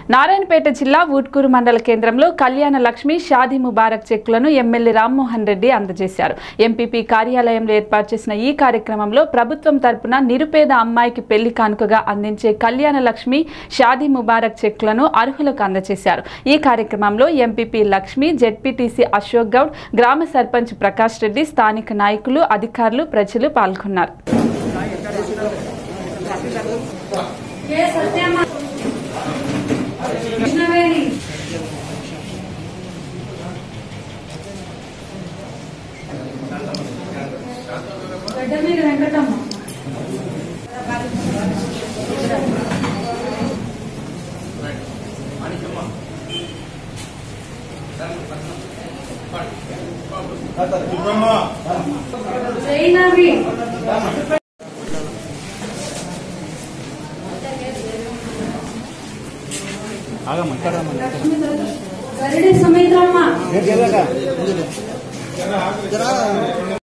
నారాయణపేట జిల్లా ఊట్కూరు మండల కేంద్రంలో కళ్యాణ లక్ష్మి షాదీ ముబారక్ చెక్కులను ఎమ్మెల్యే రామ్మోహన్ రెడ్డి అందజేశారు ఎంపీపీ కార్యాలయంలో ఏర్పాటు చేసిన ఈ కార్యక్రమంలో ప్రభుత్వం తరపున నిరుపేద అమ్మాయికి పెళ్లి కానుకగా అందించే కళ్యాణ లక్ష్మి షాదీ ముబారక్ చెక్కులను అర్హులకు అందజేశారు ఈ కార్యక్రమంలో ఎంపీపీ లక్ష్మి జెడ్పీటీసీ అశోక్ గౌడ్ గ్రామ సర్పంచ్ ప్రకాష్ రెడ్డి స్థానిక నాయకులు అధికారులు ప్రజలు పాల్గొన్నారు ఏ సత్యమ్మ కృష్ణవేణి గడ్డ మీద వెంకటమ్మ జైనవి గరిడి సుమిత్రమ్మ